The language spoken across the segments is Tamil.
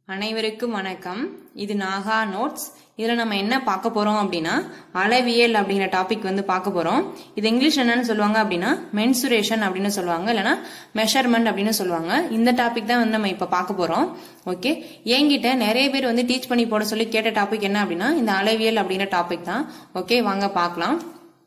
அனைவருக்கும் வணக்கம் இது நாகா நோட்ஸ் இதில் நம்ம என்ன பார்க்க போறோம் அப்படின்னா அளவியல் அப்படிங்கிற டாபிக் வந்து பார்க்க போறோம் இது இங்கிலீஷ் என்னன்னு சொல்லுவாங்க அப்படின்னா மென்சுரேஷன் அப்படின்னு சொல்லுவாங்க இல்லைன்னா மெஷர்மெண்ட் அப்படின்னு சொல்லுவாங்க இந்த டாபிக் தான் வந்து நம்ம இப்போ பார்க்க போறோம் ஓகே என்கிட்ட நிறைய பேர் வந்து டீச் பண்ணி போட சொல்லி கேட்ட டாபிக் என்ன அப்படின்னா இந்த அளவியல் அப்படிங்கிற டாபிக் தான் ஓகே வாங்க பார்க்கலாம்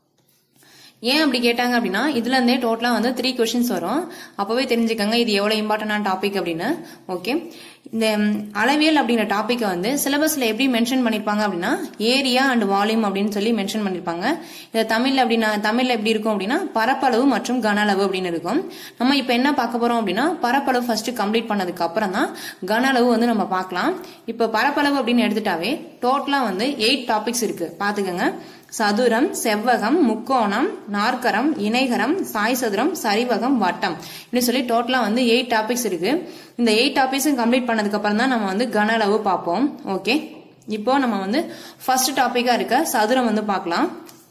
ஏன் அப்படி கேட்டாங்க அப்படின்னா இதுல இருந்தே டோட்டலா வந்து த்ரீ கொஸ்டின்ஸ் வரும் அப்பவே தெரிஞ்சுக்கங்க இது எவ்வளவு இம்பார்ட்டன்டான டாபிக் அப்படின்னு ஓகே இந்த ம், அளவியல் அப்படிங்கிற டாபிக்கை வந்து சிலபஸ்ல எப்படி மென்ஷன் பண்ணிருப்பாங்க அப்படின்னா ஏரியா அண்ட் வால்யூம் அப்படின்னு சொல்லி மென்ஷன் பண்ணிருப்பாங்க இதை தமிழ்ல அப்படின்னா தமிழ்ல எப்படி இருக்கும் அப்படின்னா பரப்பளவு மற்றும் கன அளவு அப்படின்னு இருக்கும் நம்ம இப்ப என்ன பார்க்க போறோம் அப்படின்னா பரப்பளவு ஃபர்ஸ்ட் கம்ப்ளீட் பண்ணதுக்கு அப்புறம் தான் கன அளவு வந்து நம்ம பார்க்கலாம் இப்ப பரப்பளவு அப்படின்னு எடுத்துட்டாவே டோட்டலா வந்து எயிட் டாபிக்ஸ் இருக்கு பாத்துக்கோங்க சதுரம் செவ்வகம் முக்கோணம் நாற்கரம் இணைகரம் சாய் சதுரம் சரிவகம் வட்டம் இப்படி சொல்லி டோட்டலா வந்து எயிட் டாபிக்ஸ் இருக்கு இந்த எயிட் டாபிக்ஸும் கம்ப்ளீட் பண்ணதுக்கு அப்புறம் தான் நம்ம வந்து கன அளவு பார்ப்போம் ஓகே இப்போ நம்ம வந்து ஃபர்ஸ்ட் டாபிக்கா இருக்க சதுரம் வந்து பார்க்கலாம்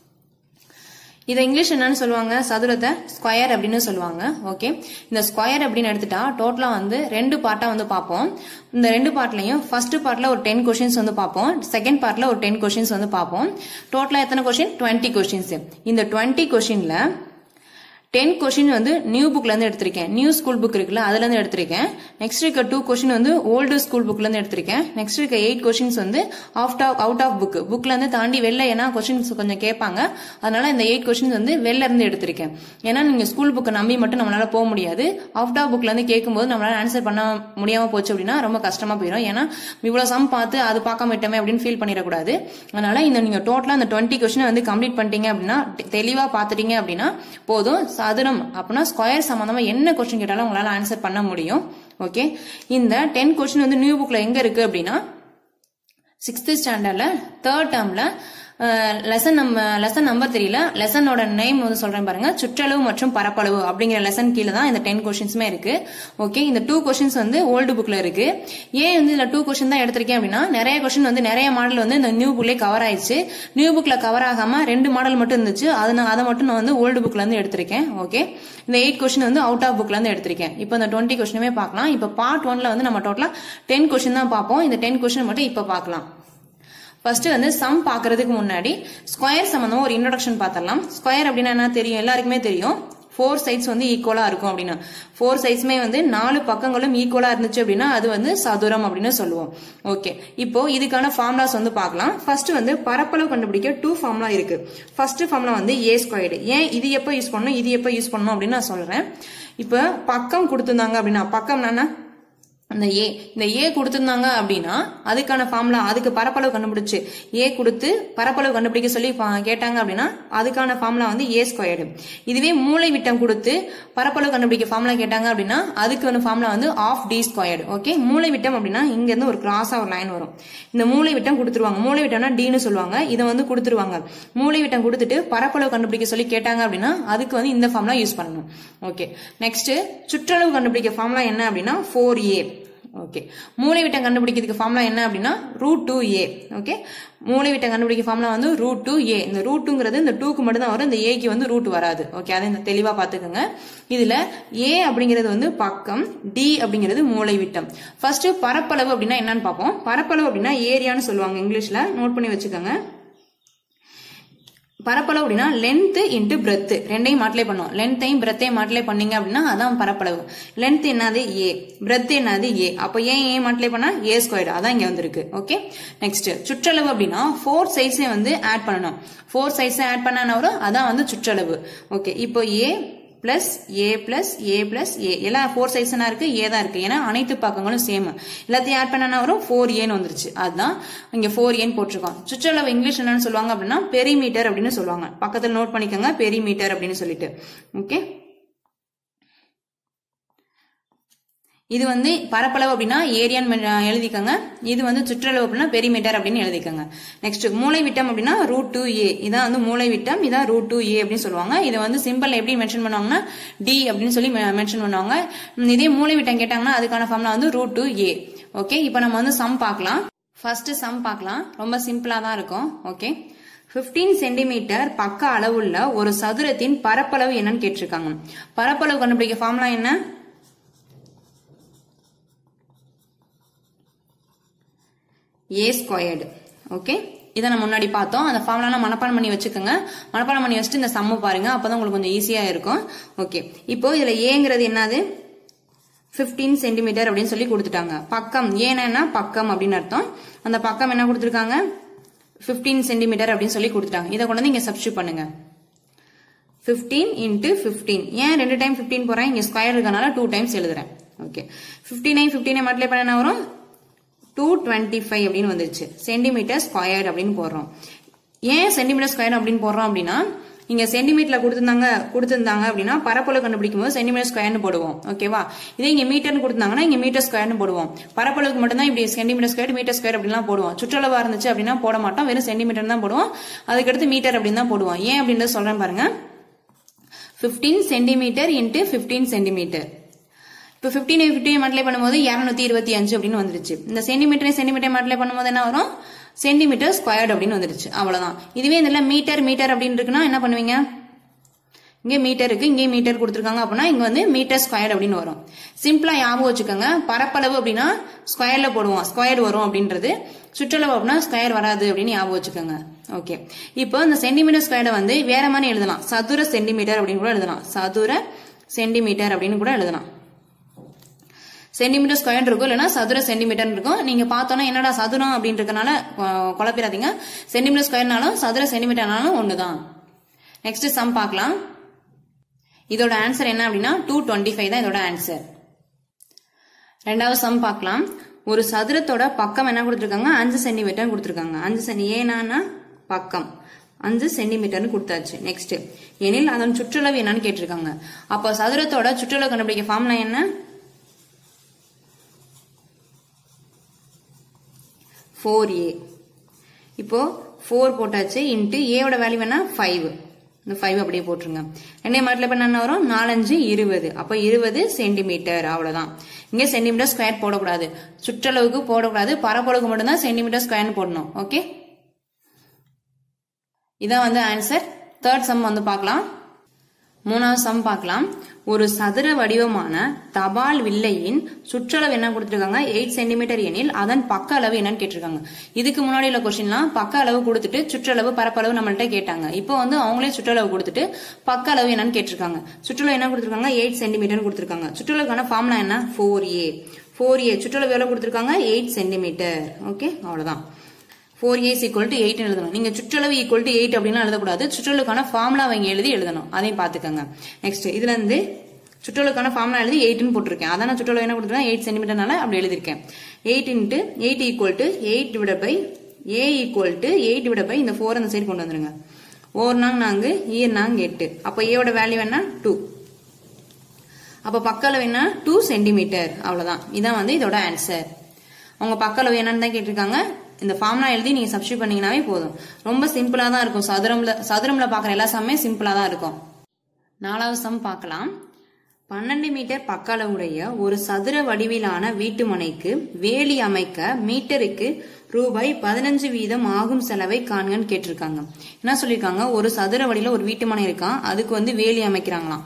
இதை இங்கிலீஷ் என்னன்னு சொல்லுவாங்க சதுரத்தை ஸ்கொயர் அப்படின்னு சொல்லுவாங்க ஓகே இந்த ஸ்கொயர் அப்படின்னு எடுத்துட்டா டோட்டலா வந்து ரெண்டு பார்ட்டா வந்து பார்ப்போம் இந்த ரெண்டு பார்ட்லயும் ஃபர்ஸ்ட் பார்ட்ல ஒரு டென் கொஸ்டின்ஸ் வந்து பார்ப்போம் செகண்ட் பார்ட்ல ஒரு டென் கொஸ்டின்ஸ் வந்து பார்ப்போம் டோட்டலா எத்தனை கொஸ்டின் டுவெண்ட்டி கொஸ்டின்ஸ் இந்த டுவெண்ட்டி கொஸ்டின்ல டென் கொஸ்டின் வந்து நியூ புக்ல இருந்து எடுத்திருக்கேன் நியூ ஸ்கூல் புக் இருக்குல்ல அதுல இருந்து எடுத்திருக்கேன் நெக்ஸ்ட் இருக்க டூ கொஸ்டின் வந்து ஓல்டு ஸ்கூல் புக்ல இருந்து எடுத்திருக்கேன் நெக்ஸ்ட் இருக்க எயிட் கொஸ்டின்ஸ் வந்து out of out of book புக்ல இருந்து தாண்டி வெளில ஏன்னா கொஸ்டின்ஸ் கொஞ்சம் கேட்பாங்க அதனால இந்த எயிட் கொஸ்டின்ஸ் வந்து வெளில இருந்து எடுத்திருக்கேன் ஏன்னா நீங்க ஸ்கூல் புக்கை நம்பி மட்டும் நம்மளால போக முடியாது அவுட் ஆஃப் புக்ல இருந்து கேட்கும்போது நம்மளால ஆன்சர் பண்ண முடியாம போச்சு அப்படின்னா ரொம்ப கஷ்டமா போயிடும் ஏன்னா இவ்வளவு சம் பார்த்து அது பார்க்காம விட்டோமே அப்படின்னு ஃபீல் பண்ணிடக்கூடாது அதனால இந்த நீங்க டோட்டலா இந்த டுவெண்ட்டி கொஸ்டின் வந்து கம்ப்ளீட் பண்ணிட்டீங்க அப்படின்னா தெ- தெளிவா பார்த்துட்டீங்க அப்படின்னா போதும் சதுரம் அப்படின்னா ஸ்கொயர் சம்பந்தமா என்ன கொஸ்டின் கேட்டாலும் உங்களால ஆன்சர் பண்ண முடியும் ஓகே இந்த டென் கொஸ்டின் வந்து நியூ புக்ல எங்க இருக்கு அப்படின்னா சிக்ஸ்த் ஸ்டாண்டர்ட்ல தேர்ட் டேர்ம்ல லெசன் நம்ம லெசன் நம்பர் தெரியல லெசனோட நேம் வந்து சொல்றேன் பாருங்க சுற்றளவு மற்றும் பரப்பளவு அப்படிங்கிற லெசன் கீழே தான் இந்த டென் கொஸ்டின்ஸுமே இருக்கு ஓகே இந்த டூ கொஸ்டின்ஸ் வந்து ஓல்டு புக்ல இருக்கு ஏன் வந்து இதுல டூ கொஸ்டின் தான் எடுத்திருக்கேன் அப்படின்னா நிறைய கொஸ்டின் வந்து நிறைய மாடல் வந்து இந்த நியூ புக்லயே கவர் ஆயிடுச்சு நியூ புக்ல கவர் ஆகாம ரெண்டு மாடல் மட்டும் இருந்துச்சு அது நான் அதை மட்டும் நான் வந்து ஓல்டு புக்ல இருந்து எடுத்திருக்கேன் ஓகே இந்த எயிட் கொஸ்டின் வந்து அவுட் ஆஃப் புக்ல இருந்து எடுத்திருக்கேன் இப்போ இந்த டுவெண்ட்டி கொஸ்டினுமே பார்க்கலாம் இப்போ பார்ட் ஒன்ல வந்து நம்ம டோட்டலா டென் கொஸ்டின் தான் பார்ப்போம் இந்த டென் கொஸ்டின் மட்டும் இப்போ பார்க்கலாம் ஃபர்ஸ்ட் வந்து சம் பார்க்கறதுக்கு முன்னாடி ஸ்கொயர் சம்பந்தமா ஒரு இன்ட்ரோடக்ஷன் பார்த்தரலாம் ஸ்கொயர் அப்படின்னா என்ன தெரியும் எல்லாருக்குமே தெரியும் ஃபோர் சைட்ஸ் வந்து ஈக்குவலா இருக்கும் அப்படின்னா ஃபோர் சைட்ஸுமே வந்து நாலு பக்கங்களும் ஈக்குவலா இருந்துச்சு அப்படின்னா அது வந்து சதுரம் அப்படின்னு சொல்லுவோம் ஓகே இப்போ இதுக்கான ஃபார்முலாஸ் வந்து பார்க்கலாம் ஃபர்ஸ்ட் வந்து பரப்பளவு கண்டுபிடிக்க டூ ஃபார்முலா இருக்கு ஃபர்ஸ்ட் ஃபார்முலா வந்து ஏ ஸ்கொயர்டு ஏன் இது எப்போ யூஸ் பண்ணணும் இது எப்போ யூஸ் பண்ணணும் அப்படின்னு நான் சொல்றேன் இப்போ பக்கம் கொடுத்திருந்தாங்க அப்படின்னா பக்கம் என்னன்னா அந்த ஏ இந்த ஏ கொடுத்திருந்தாங்க அப்படின்னா அதுக்கான ஃபார்முலா அதுக்கு பரப்பளவு கண்டுபிடிச்சு ஏ கொடுத்து பரப்பளவு கண்டுபிடிக்க சொல்லி பா- கேட்டாங்க அப்படின்னா அதுக்கான ஃபார்முலா வந்து ஏ ஸ்கொயர்டு இதுவே மூளை விட்டம் கொடுத்து பரப்பளவு கண்டுபிடிக்க ஃபார்முலா கேட்டாங்க அப்படின்னா அதுக்கு வந்து ஃபார்முலா வந்து ஆஃப் டி ஸ்கொயர்டு ஓகே மூளை விட்டம் அப்படின்னா இங்க இருந்து ஒரு கிராஸா ஒரு லைன் வரும் இந்த மூளை விட்டம் கொடுத்துருவாங்க மூளை விட்டம்னா டின்னு சொல்லுவாங்க இதை வந்து கொடுத்துருவாங்க மூளை விட்டம் கொடுத்துட்டு பரப்பளவு கண்டுபிடிக்க சொல்லி கேட்டாங்க அப்படின்னா அதுக்கு வந்து இந்த ஃபார்முலா யூஸ் பண்ணணும் ஓகே நெக்ஸ்ட் சுற்றளவு கண்டுபிடிக்க ஃபார்முலா என்ன அப்படின்னா ஃபோர் ஏ ஓகே மூளை விட்டம் கண்டுபிடிக்கிறதுக்கு ஃபார்முலா என்ன அப்படின்னா ரூட் டூ ஏ ஓகே மூளை விட்டம் கண்டுபிடிக்க ஃபார்முலா வந்து ரூட் டூ ஏ இந்த ரூட்டுங்கிறது இந்த டூக்கு மட்டும் தான் வரும் இந்த ஏக்கு வந்து ரூட் வராது ஓகே அதை இந்த தெளிவா பாத்துக்கோங்க இதுல ஏ அப்படிங்கிறது வந்து பக்கம் டி அப்படிங்கிறது மூளை விட்டம் ஃபர்ஸ்ட் பரப்பளவு அப்படின்னா என்னன்னு பார்ப்போம் பரப்பளவு அப்படின்னா ஏரியான்னு சொல்லுவாங்க இங்கிலீஷ்ல நோட் பண்ணி வச்சுக்கோங்க பரப்பளவு அப்படின்னா லென்த் இன்ட்டு பிரெத் ரெண்டையும் மாட்டிலே பண்ணுவோம் லென்த்தையும் பிரெத்தையும் மாட்டிலே பண்ணீங்க அப்படின்னா அதான் பரப்பளவு லென்த் என்னது ஏ பிரெத் என்னது ஏ அப்போ ஏன் ஏ மாட்டிலே பண்ணா ஏ ஸ்கொயர் அதான் இங்க வந்திருக்கு ஓகே நெக்ஸ்ட் சுற்றளவு அப்படின்னா ஃபோர் சைஸே வந்து ஆட் பண்ணணும் ஃபோர் சைஸை ஆட் பண்ணா வரும் அதான் வந்து சுற்றளவு ஓகே இப்போ A plus A plus A plus A எல்லாம் ஃபோர் சைஸ்னா இருக்கு ஏ தான் இருக்கு ஏன்னா அனைத்து பக்கங்களும் சேம் எல்லாத்தையும் ஆட் பண்ணனா வரும் ஃபோர் ஏன்னு வந்துருச்சு அதுதான் இங்க ஃபோர் ஏன்னு போட்டிருக்கோம் சுற்றளவு இங்கிலீஷ் என்னன்னு சொல்லுவாங்க அப்படின்னா பெரிமீட்டர் அப்படின்னு சொல்லுவாங்க பக்கத்துல நோட் பண்ணிக்கோங்க பெரிமீட்டர் அப்படின்னு சொல்லிட்டு ஓகே இது வந்து பரப்பளவு அப்படின்னா ஏரியான்னு மெ- எழுதிக்கோங்க இது வந்து சுற்றளவு அப்படின்னா பெரிமீட்டர் அப்படின்னு எழுதிக்கோங்க நெக்ஸ்ட் மூளை விட்டம் அப்படின்னா ரூட் டூ ஏ இதான் வந்து மூளை விட்டம் இதான் ரூட் டூ ஏ அப்படின்னு சொல்லுவாங்க இது வந்து சிம்பிள் எப்படி மென்ஷன் பண்ணுவாங்கன்னா டி அப்படின்னு சொல்லி மென்ஷன் பண்ணுவாங்க ம், இதே மூளை விட்டம் கேட்டாங்கன்னா அதுக்கான ஃபார்முலா வந்து ரூட் டூ ஏ ஓகே இப்போ நம்ம வந்து சம் பார்க்கலாம் ஃபர்ஸ்ட் சம் பார்க்கலாம் ரொம்ப சிம்பிளா தான் இருக்கும் ஓகே 15 சென்டிமீட்டர் பக்க அளவுள்ள ஒரு சதுரத்தின் பரப்பளவு என்னன்னு கேட்டிருக்காங்க பரப்பளவு கண்டுபிடிக்க ஃபார்முலா என்ன ஏ ஸ்கொயர்டு ஓகே இதை நம்ம முன்னாடி பார்த்தோம் அந்த ஃபார்ம்லாம் மனப்பாடம் பண்ணி வச்சுக்கோங்க மனப்பாடம் பண்ணி வச்சுட்டு இந்த சம்மு பாருங்க அப்பதான் உங்களுக்கு கொஞ்சம் ஈஸியா இருக்கும் ஓகே இப்போ இதுல ஏங்கிறது என்னது 15 சென்டிமீட்டர் அப்படின்னு சொல்லி கொடுத்துட்டாங்க பக்கம் ஏன்னா பக்கம் அப்படின்னு அர்த்தம் அந்த பக்கம் என்ன கொடுத்துருக்காங்க 15 சென்டிமீட்டர் அப்படின்னு சொல்லி கொடுத்துட்டாங்க இதை கொண்டு வந்து இங்க சப்ஸ்டியூட் பண்ணுங்க 15 இன்ட்டு ஃபிஃப்டீன் ஏன் ரெண்டு டைம் 15 போறேன் இங்க ஸ்கொயர் இருக்கனால டூ டைம்ஸ் எழுதுறேன் ஓகே ஃபிஃப்டி நைன் ஃபிஃப்டினை மல்டிப்ளை பண்ண என்ன வரும் டூ டுவெண்ட்டி ஃபைவ் அப்படின்னு வந்துருச்சு சென்டிமீட்டர் ஸ்கொயர் அப்படின்னு போடுறோம் ஏன் சென்டிமீட்டர் ஸ்கொயர் அப்படின்னு போடுறோம் அப்படின்னா இங்க சென்டிமீட்டர்ல கொடுத்திருந்தாங்க கொடுத்திருந்தாங்க அப்படின்னா பரப்பளவு கண்டுபிடிக்கும் போது சென்டிமீட்டர் ஸ்கொயர்னு போடுவோம் ஓகேவா இதே இங்க மீட்டர்னு கொடுத்தாங்கன்னா இங்க மீட்டர் ஸ்கொயர்னு போடுவோம் பரப்பளவுக்கு மட்டும் தான் இப்படி சென்டிமீட்டர் ஸ்கொயர் மீட்டர் ஸ்கொயர் அப்படிலாம் போடுவோம் சுற்றளவா இருந்துச்சு அப்படின்னா போட மாட்டோம் வெறும் சென்டிமீட்டர் தான் போடுவோம் அதுக்கடுத்து மீட்டர் அப்படின்னு தான் போடுவோம் ஏன் அப்படின்றத சொல்றேன் பாருங்க 15 சென்டிமீட்டர் இன்ட்டு 15 சென்டிமீட்டர் இப்போ 15 15 மல்டிப்ளை பண்ணும்போது 225 இருபத்தி அஞ்சு அப்படின்னு வந்துருச்சு இந்த சென்டிமீட்டர் சென்டிமீட்டர் மல்டிப்ளை பண்ணும்போது என்ன வரும் சென்டிமீட்டர் ஸ்கொயர்டு அப்படின்னு வந்துருச்சு அவ்வளவுதான் இதுவே இதில் மீட்டர் மீட்டர் அப்படின்னு இருக்குன்னா என்ன பண்ணுவீங்க இங்கே மீட்டர் இருக்கு இங்கே மீட்டர் கொடுத்துருக்காங்க அப்படின்னா இங்க வந்து மீட்டர் ஸ்கொயர் அப்படின்னு வரும் சிம்பிளா ஞாபகம் வச்சுக்கோங்க பரப்பளவு அப்படின்னா ஸ்கொயர்ல போடுவோம் ஸ்கொயர் வரும் அப்படின்றது சுற்றளவு அப்படின்னா ஸ்கொயர் வராது அப்படின்னு ஞாபகம் வச்சுக்கோங்க ஓகே இப்போ இந்த சென்டிமீட்டர் ஸ்கொயரை வந்து வேற மாதிரி எழுதலாம் சதுர சென்டிமீட்டர் அப்படின்னு கூட எழுதலாம் சதுர சென்டிமீட்டர் அப்படின்னு கூட எழுதலாம் சென்டிமீட்டர் ஸ்கொயர் இருக்கும் இல்லைன்னா சதுர சென்டிமீட்டர் இருக்கும் நீங்க பார்த்தோன்னா என்னடா சதுரம் அப்படின்றதுனால கொ- குழப்பிடாதீங்க சென்டிமீட்டர் ஸ்கொயர்னாலும் சதுர சென்டிமீட்டர்னாலும் ஒண்ணுதான் நெக்ஸ்ட் சம் பார்க்கலாம் இதோட ஆன்சர் என்ன அப்படின்னா டூ டுவெண்ட்டி ஃபைவ் தான் இதோட ஆன்சர் ரெண்டாவது சம் பார்க்கலாம் ஒரு சதுரத்தோட பக்கம் என்ன கொடுத்துருக்காங்க அஞ்சு சென்டிமீட்டர் கொடுத்துருக்காங்க அஞ்சு சென்டி ஏனானா பக்கம் அஞ்சு சென்டிமீட்டர்னு கொடுத்தாச்சு நெக்ஸ்ட் எனில் அதன் சுற்றளவு என்னன்னு கேட்டிருக்காங்க அப்போ சதுரத்தோட சுற்றளவு கண்டுபிடிக்க ஃபார்முலா என்ன ஃபோர் ஏ இப்போ ஃபோர் போட்டாச்சு இன்ட்டு ஏவோட வேல்யூ என்ன ஃபைவ் இந்த ஃபைவ் அப்படியே போட்டுருங்க ரெண்டே மாட்டில் இப்போ என்ன வரும் நாலஞ்சு இருபது அப்போ இருபது சென்டிமீட்டர் அவ்வளோதான் இங்கே சென்டிமீட்டர் ஸ்கொயர் போடக்கூடாது சுற்றளவுக்கு போடக்கூடாது பரப்பளவுக்கு மட்டும்தான் சென்டிமீட்டர் ஸ்கொயர்னு போடணும் ஓகே இதான் வந்து ஆன்சர் தேர்ட் சம் வந்து பார்க்கலாம் மூணாவது சம் பார்க்கலாம் ஒரு சதுர வடிவமான தபால் வில்லையின் சுற்றளவு என்ன கொடுத்துருக்காங்க எயிட் சென்டிமீட்டர் எனில் அதன் பக்க அளவு என்னன்னு கேட்டிருக்காங்க இதுக்கு முன்னாடி உள்ள கொஸ்டின்லாம் பக்க அளவு கொடுத்துட்டு சுற்றளவு பரப்பளவு நம்மள்ட்ட கேட்டாங்க இப்போ வந்து அவங்களே சுற்றளவு கொடுத்துட்டு பக்க அளவு என்னன்னு கேட்டிருக்காங்க சுற்றளவு என்ன கொடுத்துருக்காங்க எயிட் சென்டிமீட்டர் கொடுத்துருக்காங்க சுற்றளவுக்கான ஃபார்முலா என்ன ஃபோர் ஏ ஃபோர் ஏ சுற்றளவு எவ்வளவு கொடுத்துருக்காங்க எயிட் சென்டிமீட்டர் ஓகே அவ்வளவுதான் four A's equal to eight எழுதணும் நீங்க சுற்றளவு ஈக்குவல் டு எயிட் அப்படின்னா எழுதக்கூடாது சுற்றளவுக்கான ஃபார்முலா அவங்க எழுதி எழுதணும் அதையும் பாத்துக்கோங்க நெக்ஸ்ட் இதுல இருந்து சுற்றளவுக்கான ஃபார்முலா எழுதி எயிட்னு போட்டிருக்கேன் அதான் நான் சுற்றளவு என்ன கொடுத்துருக்கேன் எயிட் சென்டிமீட்டர்னால அப்படி எழுதியிருக்கேன் eight into eight equal to eight விட by A equal to eight விட பை இந்த ஃபோர் அந்த சைடு கொண்டு வந்துருங்க ஓர் நாங் நான்கு ஈர் நாங் எட்டு அப்போ ஏவோட வேல்யூ என்ன டூ அப்போ பக்க அளவு என்ன டூ சென்டிமீட்டர் அவ்வளவுதான் இதான் வந்து இதோட ஆன்சர் அவங்க பக்க அளவு என்னன்னு தான் கேட்டிருக்காங்க இந்த ஃபார்முலா எழுதி நீங்க சப்ஸ்டியூட் பண்ணீங்கன்னாவே போதும் ரொம்ப சிம்பிளா தான் இருக்கும் சதுரம்ல சதுரம்ல பாக்குற எல்லா சம்மே சிம்பிளா தான் இருக்கும் நாலாவது சம் பார்க்கலாம் பன்னெண்டு மீட்டர் பக்க அளவுடைய ஒரு சதுர வடிவிலான வீட்டு மனைக்கு வேலி அமைக்க மீட்டருக்கு ரூபாய் பதினஞ்சு வீதம் ஆகும் செலவை காண்கன்னு கேட்டிருக்காங்க என்ன சொல்லியிருக்காங்க ஒரு சதுர வடியில ஒரு வீட்டு மனை இருக்கான் அதுக்கு வந்து வேலி அமைக்கிறாங்களாம்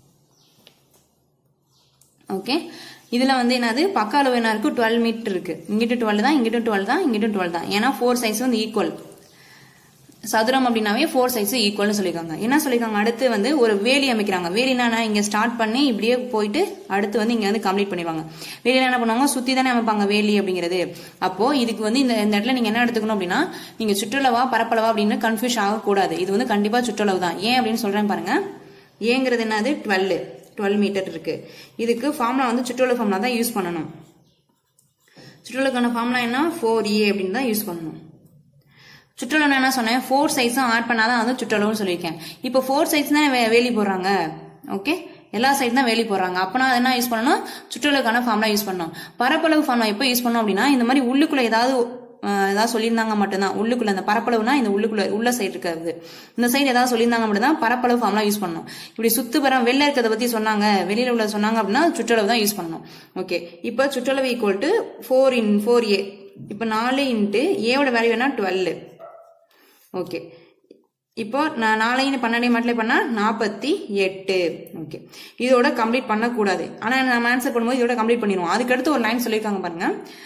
ஓகே இதுல வந்து என்னது பக்க அளவு என்ன இருக்கு டுவெல் மீட்டர் இருக்கு இங்கிட்டு டுவெல் தான் இங்கிட்டு டுவெல் தான் இங்கிட்டு டுவெல் தான் ஏன்னா ஃபோர் சைஸ் வந்து ஈக்குவல் சதுரம் அப்படின்னாவே ஃபோர் சைஸ் ஈக்குவல்னு சொல்லியிருக்காங்க என்ன சொல்லியிருக்காங்க அடுத்து வந்து ஒரு வேலி அமைக்கிறாங்க வேலினா இங்க ஸ்டார்ட் பண்ணி இப்படியே போயிட்டு அடுத்து வந்து இங்க வந்து கம்ப்ளீட் பண்ணிடுவாங்க வேலியில என்ன பண்ணுவாங்க சுத்தி தானே அமைப்பாங்க வேலி அப்படிங்கிறது அப்போ இதுக்கு வந்து இந்த இந்த இடத்துல நீங்க என்ன எடுத்துக்கணும் அப்படின்னா நீங்க சுற்றளவா பரப்பளவா அப்படின்னு கன்ஃபியூஸ் ஆகக்கூடாது இது வந்து கண்டிப்பா சுற்றளவு தான் ஏன் அப்படின்னு சொல்றேன் பாருங்க ஏங்கிறது என்னது டுவெல் டுவெல் மீட்டர் இருக்கு இதுக்கு ஃபார்முலா வந்து சுற்றளவு ஃபார்முலா தான் யூஸ் பண்ணணும் சுற்றளவுக்கான ஃபார்முலா என்ன ஃபோர் ஏ அப்படின்னு தான் யூஸ் பண்ணணும் சுற்றளவு என்ன சொன்னேன் ஃபோர் சைஸும் ஆட் பண்ணாதான் வந்து சுற்றளவுன்னு சொல்லியிருக்கேன் இப்போ ஃபோர் சைஸ் தான் வே- வேலி போடுறாங்க ஓகே எல்லா சைடு தான் வேலி போடுறாங்க அப்பனா அது என்ன யூஸ் பண்ணணும் சுற்றளவுக்கான ஃபார்முலா யூஸ் பண்ணணும் பரப்பளவு ஃபார்முலா எப்போ யூஸ் பண்ணோம் அப்படின்னா இந்த மாதிரி உள்ளுக்குள்ள ஏதாவது அஹ், ஏதாவது சொல்லியிருந்தாங்க மட்டும்தான் உள்ளுக்குள்ள இந்த பரப்பளவுனா இந்த உள்ளுக்குள்ள உள்ள சைடு இருக்கிறது இந்த சைடு ஏதாவது சொல்லியிருந்தாங்க மட்டும்தான் பரப்பளவு ஃபார்முலா யூஸ் பண்ணணும் இப்படி சுத்துபுறம் வெளில இருக்கிறத பத்தி சொன்னாங்க வெளியில உள்ள சொன்னாங்க அப்படின்னா சுற்றளவு தான் யூஸ் பண்ணணும் ஓகே இப்போ சுற்றளவு equal to four in four A இப்போ நாலு இன்ட்டு ஏவோட வேல்யூ என்ன டுவெல் ஓகே இப்போ நான் நாளையும் பன்னெண்டையும் மட்டிலே பண்ணா நாற்பத்தி எட்டு ஓகே இதோட கம்ப்ளீட் பண்ணக்கூடாது ஆனால் நம்ம ஆன்சர் பண்ணும்போது இதோட கம்ப்ளீட் பண்ணிடுவோம் அதுக்கடுத்து ஒரு லைன் சொல்லியிருக்காங்க பாருங்க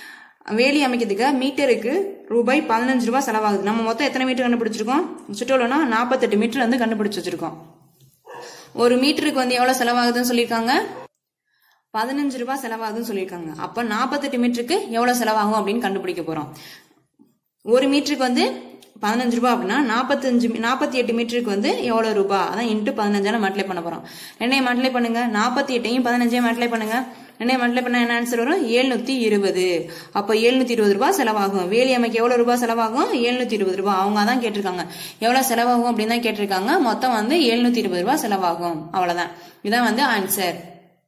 வேலி அமைக்கிறதுக்கு மீட்டருக்கு ரூபாய் பதினஞ்சு ரூபாய் செலவாகுது நம்ம மொத்தம் எத்தனை மீட்டர் கண்டுபிடிச்சிருக்கோம் சுற்றுலானா நாற்பத்தெட்டு மீட்டர் வந்து கண்டுபிடிச்சு வச்சிருக்கோம் ஒரு மீட்டருக்கு வந்து எவ்வளவு செலவாகுதுன்னு சொல்லியிருக்காங்க பதினஞ்சு ரூபாய் செலவாகுதுன்னு சொல்லியிருக்காங்க அப்ப நாற்பத்தெட்டு மீட்டருக்கு எவ்வளவு செலவாகும் அப்படின்னு கண்டுபிடிக்க போறோம் ஒரு மீட்டருக்கு வந்து பதினஞ்சு ரூபாய் அப்படின்னா நாற்பத்தஞ்சு நாற்பத்தி எட்டு மீட்டருக்கு வந்து எவ்வளவு ரூபாய் அதான் இன்ட்டு பதினஞ்சால மல்டிப்ளை பண்ண போறோம் ரெண்டையும் மல்டிப்ளை பண்ணுங்க நாற்பத்தி எட்டையும் பதினஞ்சையும் மல்டிப்ளை பண்ணுங்க ரெண்டையும் மல்டிப்ளை பண்ண என்ன ஆன்சர் வரும் ஏழ்நூத்தி இருபது அப்போ எழுநூத்தி இருபது ரூபாய் செலவாகும் வேலி அமைக்க எவ்வளவு ரூபாய் செலவாகும் எழுநூத்தி இருபது ரூபாய் அவங்க தான் கேட்டிருக்காங்க எவ்வளவு செலவாகும் அப்படின்னு தான் கேட்டிருக்காங்க மொத்தம் வந்து எழுநூத்தி இருபது ரூபாய் செலவாகும் அவ்வளவுதான் இதான் வந்து ஆன்சர்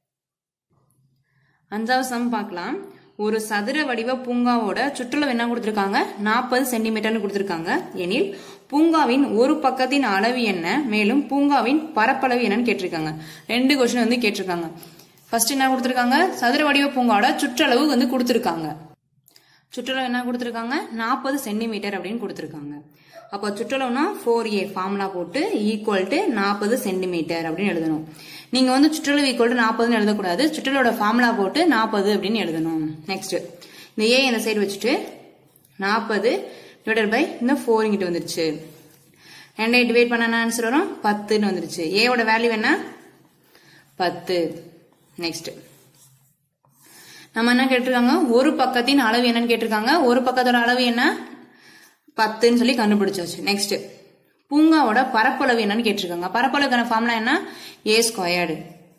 அஞ்சாவது சம் பார்க்கலாம் ஒரு சதுர வடிவ பூங்காவோட சுற்றளவு என்ன கொடுத்திருக்காங்க நாற்பது சென்டிமீட்டர்னு கொடுத்திருக்காங்க எனில் பூங்காவின் ஒரு பக்கத்தின் அளவு என்ன மேலும் பூங்காவின் பரப்பளவு என்னன்னு கேட்டிருக்காங்க ரெண்டு கொஸ்டின் வந்து கேட்டிருக்காங்க ஃபர்ஸ்ட் என்ன கொடுத்திருக்காங்க சதுர வடிவ பூங்காவோட சுற்றளவு வந்து கொடுத்திருக்காங்க சுற்றளவு என்ன கொடுத்திருக்காங்க நாற்பது சென்டிமீட்டர் அப்படின்னு கொடுத்திருக்காங்க அப்போ சுற்றளவுனா ஃபோர் ஏ ஃபார்முலா போட்டு ஈக்குவல் டு நாற்பது சென்டிமீட்டர் அப்படின்னு எழுதணும் நீங்க வந்து சுற்றளவு ஈக்குவல் டு நாற்பதுன்னு எழுதக்கூடாது சுற்றளவோட ஃபார்முலா போட்டு நாற்பது அப்படின்னு எழுதணும் நெக்ஸ்ட் இந்த ஏ இந்த சைடு வச்சுட்டு நாற்பது டிவைடட் பை இந்த ஃபோர் இங்கிட்டு வந்துருச்சு ரெண்டை டிவைட் பண்ண என்ன ஆன்சர் வரும் பத்துன்னு வந்துருச்சு ஏவோட வேல்யூ என்ன பத்து நெக்ஸ்ட் நம்ம என்ன கேட்டிருக்காங்க ஒரு பக்கத்தின் அளவு என்னன்னு கேட்டிருக்காங்க ஒரு பக்கத்தோட அளவு என்ன பத்துன்னு சொல்லி கண்டுபிடிச்சாச்சு நெக்ஸ்ட் பூங்காவோட பரப்பளவு என்னன்னு கேட்டிருக்காங்க பரப்பளவுக்கான ஃபார்முலா என்ன ஏ ஸ்கொயர்டு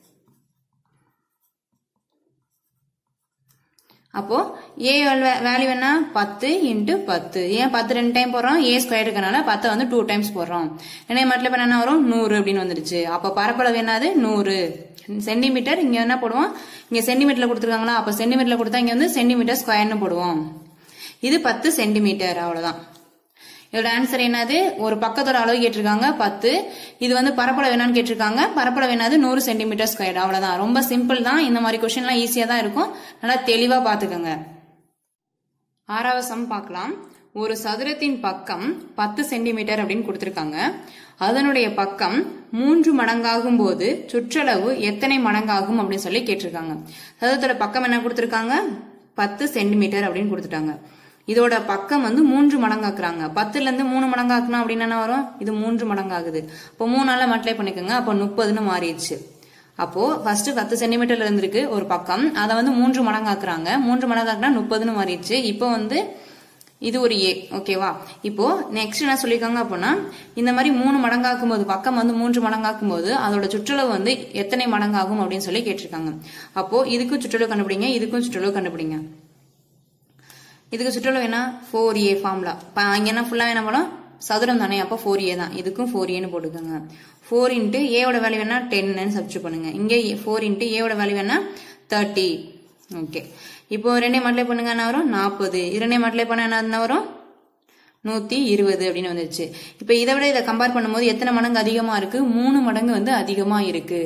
அப்போ ஏ வேல்யூ என்ன பத்து இன்ட்டு பத்து ஏன் பத்து ரெண்டு டைம் போடுறோம் ஏ ஸ்கொயர் இருக்கனால பத்தை வந்து டூ டைம்ஸ் போடுறோம் என்ன மட்டும் பண்ண என்ன வரும் நூறு அப்படின்னு வந்துருச்சு அப்போ பரப்பளவு என்னது நூறு சென்டிமீட்டர் இங்க என்ன போடுவோம் இங்க சென்டிமீட்டர்ல கொடுத்துருக்காங்களா அப்போ சென்டிமீட்டர்ல கொடுத்தா இங்க வந்து சென்டிமீட்டர் ஸ்கொயர்னு போடுவோம் இது பத்து சென்டிமீட்டர் அவ்வளவுதான் இதோட ஆன்சர் என்னது ஒரு பக்கத்தோட அளவு கேட்டிருக்காங்க பத்து இது வந்து பரப்பளவு என்னன்னு கேட்டிருக்காங்க பரப்பளவு என்னது நூறு சென்டிமீட்டர் ஸ்கொயர் அவ்வளவுதான் ரொம்ப சிம்பிள் தான் இந்த மாதிரி கொஸ்டின்லாம் ஈஸியா தான் இருக்கும் நல்லா தெளிவா பாத்துக்கோங்க ஆறாவது சம் பார்க்கலாம் ஒரு சதுரத்தின் பக்கம் பத்து சென்டிமீட்டர் அப்படின்னு கொடுத்திருக்காங்க அதனுடைய பக்கம் மூன்று மடங்காகும் போது சுற்றளவு எத்தனை மடங்காகும் அப்படின்னு சொல்லி கேட்டிருக்காங்க சதுரத்தோட பக்கம் என்ன கொடுத்திருக்காங்க பத்து சென்டிமீட்டர் அப்படின்னு கொடுத்துட்டாங்க இதோட பக்கம் வந்து மூன்று மடங்காக்குறாங்க பத்துல இருந்து மூணு மடங்காக்கணும் அப்படின்னு என்ன வரும் இது மூன்று மடங்காகுது அப்போ மூணு நாள்ல மல்டிப்ளை பண்ணிக்கோங்க அப்போ முப்பதுன்னு மாறிடுச்சு அப்போ ஃபர்ஸ்ட் பத்து சென்டிமீட்டர்ல இருந்திருக்கு ஒரு பக்கம் அதை வந்து மூன்று மடங்காக்குறாங்க மூன்று மடங்காக்குனா முப்பதுன்னு மாறிடுச்சு இப்போ வந்து இது ஒரு ஏ ஓகேவா இப்போ நெக்ஸ்ட் என்ன சொல்லியிருக்காங்க அப்படின்னா இந்த மாதிரி மூணு மடங்காக்கும் போது பக்கம் வந்து மூன்று மடங்காக்கும் போது அதோட சுற்றளவு வந்து எத்தனை மடங்காகும் அப்படின்னு சொல்லி கேட்டிருக்காங்க அப்போ இதுக்கும் சுற்றளவு கண்டுபிடிங்க இதுக்கும் சுற்றளவு கண்டுபிடிங்க இதுக்கு சுற்றளவு என்ன ஃபோர் ஏ ஃபார்முலா இங்க என்ன ஃபுல்லா என்ன பண்ணும் சதுரம் தானே அப்போ ஃபோர் ஏ தான் இதுக்கும் ஃபோர் ஏன்னு போட்டுக்கோங்க ஃபோர் இன்ட்டு ஏவோட வேல்யூ என்ன டென்னு சப்ஸ்டியூட் பண்ணுங்க இங்கே ஃபோர் இன்ட்டு ஏவோட வேல்யூ என்ன தேர்ட்டி ஓகே இப்போ ரெண்டே மல்டிப்ளை பண்ணுங்க என்ன வரும் நாற்பது இரண்டே மல்டிப்ளை பண்ண என்ன வரும் நூத்தி இருபது அப்படின்னு வந்துருச்சு இப்போ இதை விட இதை கம்பேர் பண்ணும்போது எத்தனை மடங்கு அதிகமா இருக்கு மூணு மடங்கு வந்து அதிகமா இருக்கு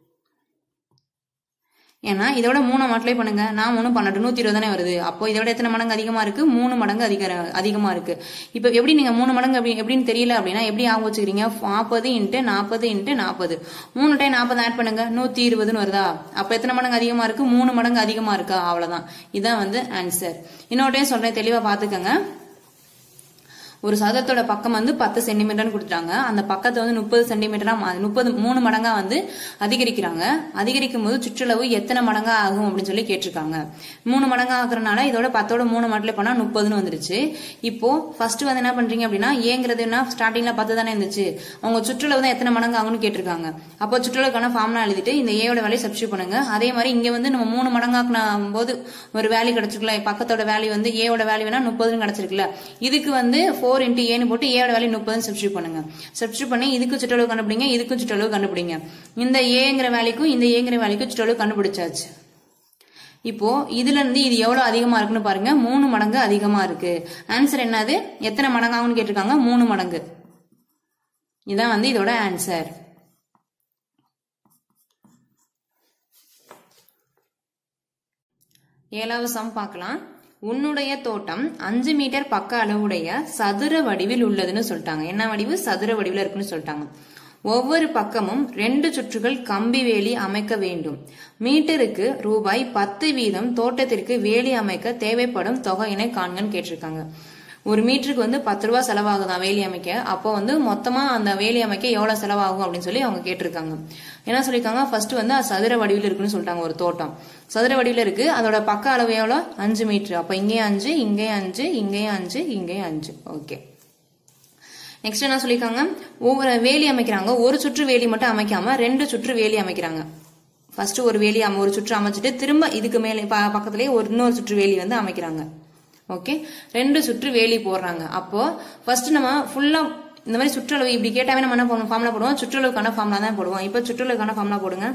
ஏன்னா இதோட மூணு மல்டிப்ளை பண்ணுங்க நான் மூணு பன்னெண்டு நூத்தி இருபது தானே வருது அப்போ இதோட எத்தனை மடங்கு அதிகமா இருக்கு மூணு மடங்கு அதிக அதிகமா இருக்கு இப்போ எப்படி நீங்க மூணு மடங்கு அப்படி எப்படின்னு தெரியல அப்படின்னா எப்படி ஆக வச்சுக்கிறீங்க நாற்பது இன்ட்டு நாற்பது இன்ட்டு நாற்பது மூணு டைம் நாற்பது ஆட் பண்ணுங்க நூத்தி இருபதுன்னு வருதா அப்ப எத்தனை மடங்கு அதிகமா இருக்கு மூணு மடங்கு அதிகமா இருக்கா அவ்வளவுதான் இதான் வந்து ஆன்சர் இன்னொரு டைம் சொல்றேன் தெளிவா பாத்துக்கோங்க ஒரு சதுரத்தோட பக்கம் வந்து பத்து சென்டிமீட்டர்னு கொடுத்துட்டாங்க அந்த பக்கத்தை வந்து முப்பது சென்டிமீட்டரா முப்பது மூணு மடங்கா வந்து அதிகரிக்கிறாங்க அதிகரிக்கும் போது சுற்றளவு எத்தனை மடங்கா ஆகும் அப்படின்னு சொல்லி கேட்டிருக்காங்க மூணு மடங்கா ஆகுறதுனால இதோட பத்தோட மூணு மட்டில் பண்ணா முப்பதுன்னு வந்துருச்சு இப்போ ஃபர்ஸ்ட் வந்து என்ன பண்றீங்க அப்படின்னா ஏங்கிறது என்ன ஸ்டார்டிங்ல பத்து தானே இருந்துச்சு அவங்க சுற்றளவு தான் எத்தனை மடங்கு ஆகும்னு கேட்டிருக்காங்க அப்போ சுற்றளவுக்கான ஃபார்ம்லாம் எழுதிட்டு இந்த ஏயோட வேலையை சப்ஸ்டியூட் பண்ணுங்க அதே மாதிரி இங்க வந்து நம்ம மூணு மடங்காக்குன போது ஒரு வேல்யூ கிடைச்சிருக்கல பக்கத்தோட வேல்யூ வந்து ஏவோட வேல்யூ வேணா முப்பதுன்னு கிடைச்சிருக்குல்ல இதுக்கு வந்து ஃபோர் இன்ட்டு ஏன்னு போட்டு ஏவோட வேல்யூ முப்பதுன்னு சப்ஸ்டியூட் பண்ணுங்க சப்ஸ்டியூட் பண்ணி இதுக்கு சுற்றளவு கண்டுபிடிங்க இதுக்கும் சுற்றளவு கண்டுபிடிங்க இந்த ஏங்கிற வேலைக்கும் இந்த ஏங்கிற வேலைக்கும் சுற்றளவு கண்டுபிடிச்சாச்சு இப்போ இதுல இருந்து இது எவ்வளவு அதிகமா இருக்குன்னு பாருங்க மூணு மடங்கு அதிகமா இருக்கு ஆன்சர் என்னது எத்தனை மடங்காகும்னு கேட்டிருக்காங்க மூணு மடங்கு இதான் வந்து இதோட ஆன்சர் ஏழாவது சம் பார்க்கலாம் உன்னுடைய தோட்டம் அஞ்சு மீட்டர் பக்க அளவுடைய சதுர வடிவில் உள்ளதுன்னு சொல்லிட்டாங்க என்ன வடிவு சதுர வடிவில் இருக்குன்னு சொல்லிட்டாங்க ஒவ்வொரு பக்கமும் ரெண்டு சுற்றுகள் கம்பி வேலி அமைக்க வேண்டும் மீட்டருக்கு ரூபாய் பத்து வீதம் தோட்டத்திற்கு வேலி அமைக்க தேவைப்படும் தொகையினை காண்கன்னு கேட்டிருக்காங்க ஒரு மீட்டருக்கு வந்து பத்து ரூபா செலவாகுதான் வேலி அமைக்க அப்போ வந்து மொத்தமா அந்த வேலி அமைக்க எவ்வளவு செலவாகும் அப்படின்னு சொல்லி அவங்க கேட்டிருக்காங்க என்ன சொல்லியிருக்காங்க ஃபர்ஸ்ட் வந்து அது சதுர வடிவில் இருக்குன்னு சொல்லிட்டாங்க ஒரு தோட்டம் சதுர வடிவில் இருக்கு அதோட பக்க அளவு எவ்வளோ அஞ்சு மீட்டர் அப்போ இங்கேயும் அஞ்சு இங்கேயும் அஞ்சு இங்கேயும் அஞ்சு இங்கேயும் அஞ்சு ஓகே நெக்ஸ்ட் என்ன சொல்லியிருக்காங்க ஒவ்வொரு வேலி அமைக்கிறாங்க ஒரு சுற்று வேலி மட்டும் அமைக்காம ரெண்டு சுற்று வேலி அமைக்கிறாங்க ஃபர்ஸ்ட் ஒரு வேலி அம- ஒரு சுற்று அமைச்சிட்டு திரும்ப இதுக்கு மேலே ப- பக்கத்துலயே ஒரு இன்னொரு சுற்று வேலி வந்து அமைக்கிறாங்க ஓகே ரெண்டு சுற்று வேலி போடுறாங்க அப்போ ஃபர்ஸ்ட் நம்ம ஃபுல்லா இந்த மாதிரி சுற்றளவு இப்படி கேட்டாவே நம்ம என்ன பண்ணுவோம் ஃபார்முலா போடுவோம் சுற்றளவுக்கான ஃபார்முலா தான் போடுவோம் இப்போ சுற்றளவுக்கான ஃபார்முலா போடுங்க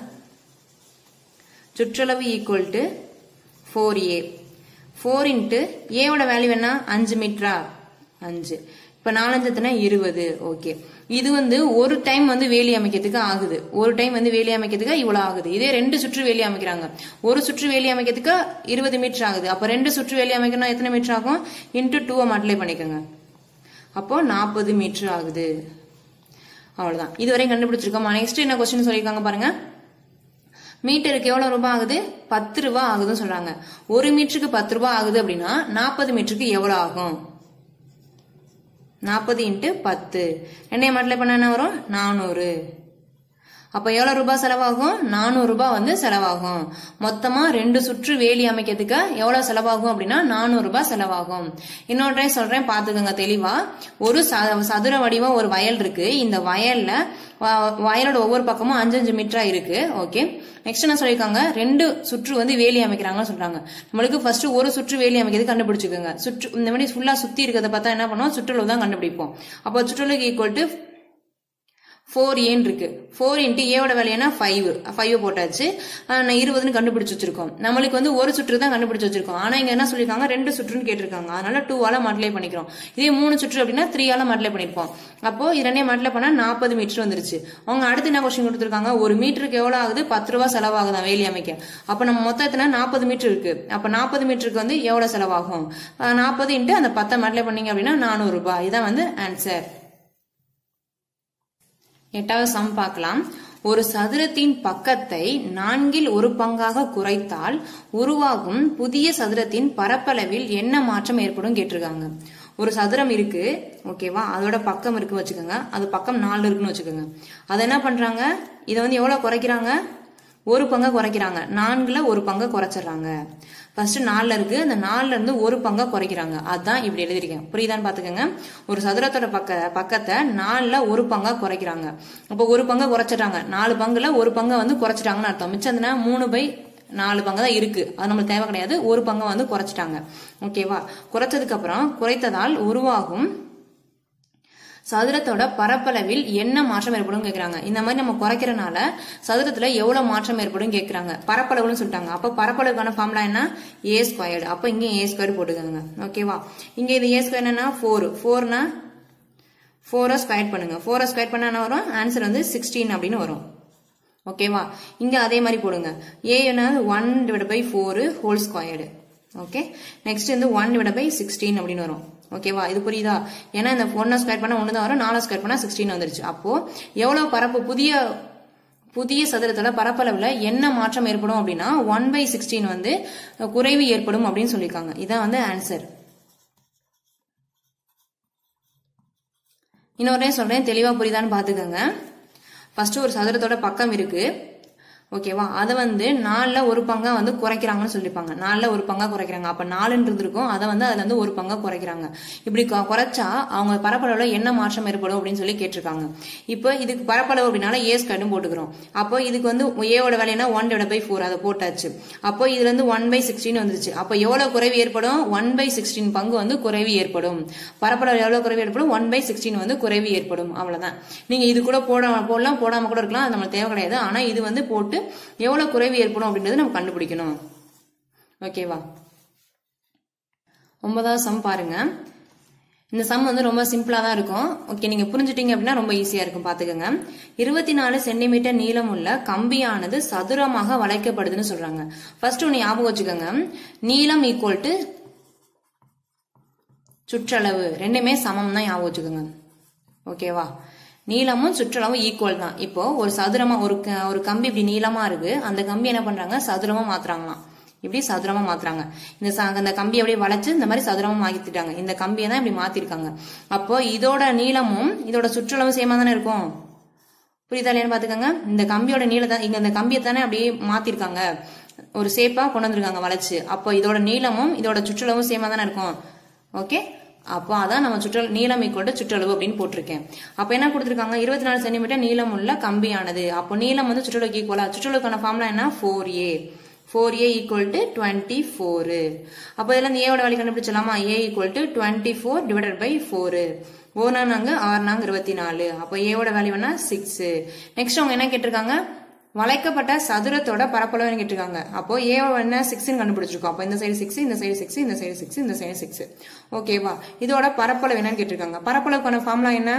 சுற்றளவு equal to four A four into ஏவோட வேல்யூ என்ன அஞ்சு மீட்டரா அஞ்சு இப்போ நாலஞ்சத்துனா இருபது ஓகே இது வந்து ஒரு டைம் வந்து வேலி அமைக்கிறதுக்கு ஆகுது ஒரு டைம் வந்து வேலி அமைக்கிறதுக்கு இவ்வளோ ஆகுது இதே ரெண்டு சுற்று வேலி அமைக்கிறாங்க ஒரு சுற்று வேலி அமைக்கிறதுக்கு இருபது மீட்டர் ஆகுது அப்போ ரெண்டு சுற்று வேலி அமைக்கணும் எத்தனை மீட்டர் ஆகும் இன்ட்டு டூவை மல்டிப்ளை பண்ணிக்கோங்க அப்போ நாற்பது மீட்டர் ஆகுது அவ்வளவுதான் இதுவரையும் கண்டுபிடிச்சிருக்கோம் நெக்ஸ்ட் என்ன கொஸ்டின் சொல்லியிருக்காங்க பாருங்க மீட்டருக்கு எவ்வளவு ரூபாய் ஆகுது பத்து ரூபாய் ஆகுதுன்னு சொல்றாங்க ஒரு மீட்டருக்கு பத்து ரூபாய் ஆகுது அப்படின்னா நாற்பது மீட்டருக்கு எவ்வளவு ஆகும் நாற்பது இன்ட்டு பத்து ரெண்டையும் மல்டிப்ளை பண்ண என்ன வரும் நானூறு அப்ப எவ்வளவு ரூபாய் செலவாகும் நானூறு ரூபாய் வந்து செலவாகும் மொத்தமா ரெண்டு சுற்று வேலி அமைக்கிறதுக்கு எவ்வளவு செலவாகும் அப்படின்னா நானூறு ரூபாய் செலவாகும் இன்னொரு டைம் சொல்றேன் பாத்துக்கோங்க தெளிவா ஒரு ச- சதுர வடிவம் ஒரு வயல் இருக்கு இந்த வயல்ல வ- வயலோட ஒவ்வொரு பக்கமும் அஞ்சு அஞ்சு மீட்டரா இருக்கு ஓகே நெக்ஸ்ட் என்ன சொல்லியிருக்காங்க ரெண்டு சுற்று வந்து வேலி அமைக்கிறாங்கன்னு சொல்றாங்க நம்மளுக்கு ஃபர்ஸ்ட் ஒரு சுற்று வேலி அமைக்கிறது கண்டுபிடிச்சுக்கோங்க சுற்று இந்த மாதிரி ஃபுல்லா சுத்தி இருக்கிறத பார்த்தா என்ன பண்ணுவோம் சுற்றுலா தான் கண்டுபிடிப்போம் அப்போ சுற்றுலாக்கு ஈக்குவல் டு ஃபோர் ஏன் இருக்கு ஃபோர் இன்ட்டு ஏவோட வேலையான ஃபைவ் ஃபைவ் போட்டாச்சு ஆஹ் நான் இருபதுன்னு கண்டுபிடிச்சு வச்சிருக்கோம் நம்மளுக்கு வந்து ஒரு சுற்று தான் கண்டுபிடிச்சு வச்சிருக்கோம் ஆனா இங்க என்ன சொல்லியிருக்காங்க ரெண்டு சுற்றுன்னு கேட்டிருக்காங்க அதனால டூவால மல்டிப்ளை பண்ணிக்கிறோம் இதே மூணு சுற்று அப்படின்னா த்ரீயால மல்டிப்ளை பண்ணிருப்போம் அப்போ இது ரெண்டையும் மல்டிப்ளை பண்ணா நாற்பது மீட்டர் வந்துருச்சு அவங்க அடுத்து என்ன கொஸ்டின் கொடுத்துருக்காங்க ஒரு மீட்டருக்கு எவ்வளவு ஆகுது பத்து ரூபா செலவாகுதான் வேலி அமைக்க அப்ப நம்ம மொத்தத்துல நாற்பது மீட்டர் இருக்கு அப்ப நாற்பது மீட்டருக்கு வந்து எவ்வளவு செலவாகும் நாற்பது இன்ட்டு அந்த பத்தை மல்டிப்ளை பண்ணீங்க அப்படின்னா நானூறு ரூபாய் இதான் வந்து ஆன்சர் எட்டாவது சம் பார்க்கலாம் ஒரு சதுரத்தின் பக்கத்தை நான்கில் ஒரு பங்காக குறைத்தால் உருவாகும் புதிய சதுரத்தின் பரப்பளவில் என்ன மாற்றம் ஏற்படும் கேட்டிருக்காங்க ஒரு சதுரம் இருக்கு ஓகேவா அதோட பக்கம் இருக்கு வச்சுக்கோங்க அது பக்கம் நாலு இருக்குன்னு வச்சுக்கோங்க அதை என்ன பண்றாங்க இதை வந்து எவ்வளவு குறைக்கிறாங்க ஒரு பங்கா குறைக்கிறாங்க நான்குல ஒரு பங்கை குறைச்சிடுறாங்க ஃபர்ஸ்ட் நாலுல இருக்கு அந்த நாலுல இருந்து ஒரு பங்கா குறைக்கிறாங்க அதான் இப்படி எழுதிருக்கேன் புரியுதான்னு பாத்துக்கோங்க ஒரு சதுரத்தோட பக்க பக்கத்தை நாலுல ஒரு பங்கா குறைக்கிறாங்க அப்போ ஒரு பங்கை குறைச்சிட்டாங்க நாலு பங்குல ஒரு பங்கை வந்து குறைச்சிட்டாங்கன்னு அர்த்தம் மிச்சம் எதுனா மூணு பை நாலு பங்கு தான் இருக்கு அது நம்மளுக்கு தேவை கிடையாது ஒரு பங்கை வந்து குறைச்சிட்டாங்க ஓகேவா குறைச்சதுக்கு அப்புறம் குறைத்ததால் உருவாகும் சதுரத்தோட பரப்பளவில் என்ன மாற்றம் ஏற்படும் கேக்குறாங்க இந்த மாதிரி நம்ம குறைக்கிறனால சதுரத்துல எவ்வளவு மாற்றம் ஏற்படும் கேக்குறாங்க பரப்பளவுன்னு சொல்லிட்டாங்க அப்ப பரப்பளவுக்கான ஃபார்முலா என்ன ஏ ஸ்கொயர்டு அப்ப இங்க ஏ ஸ்கொயர் போட்டுக்கோங்க ஓகேவா இங்க இது ஏ ஸ்கொயர் என்னன்னா ஃபோர் ஃபோர்னா ஃபோரை ஸ்கொயர் பண்ணுங்க ஃபோரை ஸ்கொயர் பண்ணா என்ன வரும் ஆன்சர் வந்து சிக்ஸ்டீன் அப்படின்னு வரும் ஓகேவா இங்க அதே மாதிரி போடுங்க ஏ என்ன one divide by four whole squared okay next வந்து ஒன் டிவைட் பை சிக்ஸ்டீன் அப்படின்னு வரும் ஓகேவா இது புரியுதா ஏன்னா இந்த ஒன்னை ஸ்கொயர் பண்ணா ஒன்று தான் வரும் நாலு ஸ்கொயர் பண்ணா சிக்ஸ்டீன் வந்துருச்சு அப்போ எவ்வளவு பரப்பு புதிய புதிய சதுரத்துல பரப்பளவுல என்ன மாற்றம் ஏற்படும் அப்படின்னா ஒன் பை சிக்ஸ்டீன் வந்து குறைவு ஏற்படும் அப்படின்னு சொல்லியிருக்காங்க இதான் வந்து ஆன்சர் இன்னொரு சொல்றேன் தெளிவா புரியுதான்னு பாத்துக்கோங்க ஃபர்ஸ்ட் ஒரு சதுரத்தோட பக்கம் இருக்கு ஓகேவா அதை வந்து நாலுல ஒரு பங்கா வந்து குறைக்கிறாங்கன்னு சொல்லிப்பாங்க நாலுல ஒரு பங்கா குறைக்கிறாங்க அப்ப நாலுன்றது இருக்கும் அதை வந்து அதுல இருந்து ஒரு பங்கா குறைக்கிறாங்க இப்படி கு- குறைச்சா அவங்க பரப்பளவுல என்ன மாற்றம் ஏற்படும் அப்படின்னு சொல்லி கேட்டிருக்காங்க இப்போ இதுக்கு பரப்பளவு அப்படின்னால ஏ ஸ்கொயர்டும் போட்டுக்கிறோம் அப்போ இதுக்கு வந்து ஏவோட வேலைனா ஒன் டிவைட் பை ஃபோர் அதை போட்டாச்சு அப்போ இதுல இருந்து ஒன் பை சிக்ஸ்டீன் வந்துருச்சு அப்போ எவ்வளவு குறைவு ஏற்படும் ஒன் பை சிக்ஸ்டீன் பங்கு வந்து குறைவு ஏற்படும் பரப்பளவு எவ்வளவு குறைவு ஏற்படும் ஒன் பை சிக்ஸ்டீன் வந்து குறைவு ஏற்படும் அவ்வளவுதான் நீங்க இது கூட போட போடலாம் போடாம கூட இருக்கலாம் அது நம்மளுக்கு தேவை கிடையாது ஆனா இது வந்து போட்டு எவ்வளவு குறைவு ஏற்படும் அப்படின்றது நம்ம கண்டுபிடிக்கணும் ஓகேவா ஒன்பதாவது சம் பாருங்க இந்த சம் வந்து ரொம்ப சிம்பிளா தான் இருக்கும் ஓகே நீங்க புரிஞ்சுட்டீங்க அப்படின்னா ரொம்ப ஈஸியா இருக்கும் பாத்துக்கோங்க இருபத்தி நாலு சென்டிமீட்டர் நீளம் உள்ள கம்பியானது சதுரமாக வளைக்கப்படுதுன்னு சொல்றாங்க ஃபர்ஸ்ட் ஒன்னு ஞாபகம் வச்சுக்கோங்க நீளம் ஈக்குவல் டு சுற்றளவு ரெண்டுமே சமம் தான் ஞாபகம் வச்சுக்கோங்க ஓகேவா நீளமும் சுற்றளவும் ஈக்குவல் தான் இப்போ ஒரு சதுரமா ஒரு க- ஒரு கம்பி இப்படி நீளமா இருக்கு அந்த கம்பி என்ன பண்றாங்க சதுரமா மாத்துறாங்களாம் இப்படி சதுரமா மாத்துறாங்க இந்த ச- அந்த கம்பி அப்படியே வளைச்சு இந்த மாதிரி சதுரமா மாத்திட்டாங்க இந்த கம்பியை தான் இப்படி மாத்திருக்காங்க அப்போ இதோட நீளமும் இதோட சுற்றளவும் சேமா தானே இருக்கும் புரியுதா இல்லையான்னு பாத்துக்கோங்க இந்த கம்பியோட நீளத்தை இங்க இந்த கம்பியை தானே அப்படியே மாத்திருக்காங்க ஒரு சேப்பா கொண்டு வந்திருக்காங்க வளைச்சு அப்போ இதோட நீளமும் இதோட சுற்றளவும் சேமா தானே இருக்கும் ஓகே அப்போ அதான் நம்ம சுற்றல் நீளம் ஈக்குவல் சுற்றளவு அப்படின்னு போட்டிருக்கேன் அப்போ என்ன கொடுத்துருக்காங்க இருபத்தி நாலு சென்டிமீட்டர் நீளம் உள்ள கம்பியானது அப்போ நீளம் வந்து சுற்றளவுக்கு ஈக்குவலா சுற்றளவுக்கான ஃபார்முலா என்ன four A four A equal to twenty four அப்போ இதில் இந்த ஏவோட வேல்யூ கண்டுபிடிச்சலாமா A equal to twenty four divided by four ஓனா நாங்க ஆறு நாங்க இருபத்தி நாலு அப்போ ஏவோட வேல்யூ என்ன சிக்ஸ் நெக்ஸ்ட் அவங்க என்ன கேட்டிருக்காங்க வளைக்கப்பட்ட சதுரத்தோட பரப்பளவுன்னு கேட்டிருக்காங்க அப்போ ஏ என்ன சிக்ஸ்னு கண்டுபிடிச்சிருக்கோம் அப்போ இந்த சைடு சிக்ஸ் இந்த சைடு சிக்ஸ் இந்த சைடு சிக்ஸ் இந்த சைடு சிக்ஸ் ஓகேவா இதோட பரப்பளவு என்னன்னு கேட்டிருக்காங்க பரப்பளவுக்கான ஃபார்முலா என்ன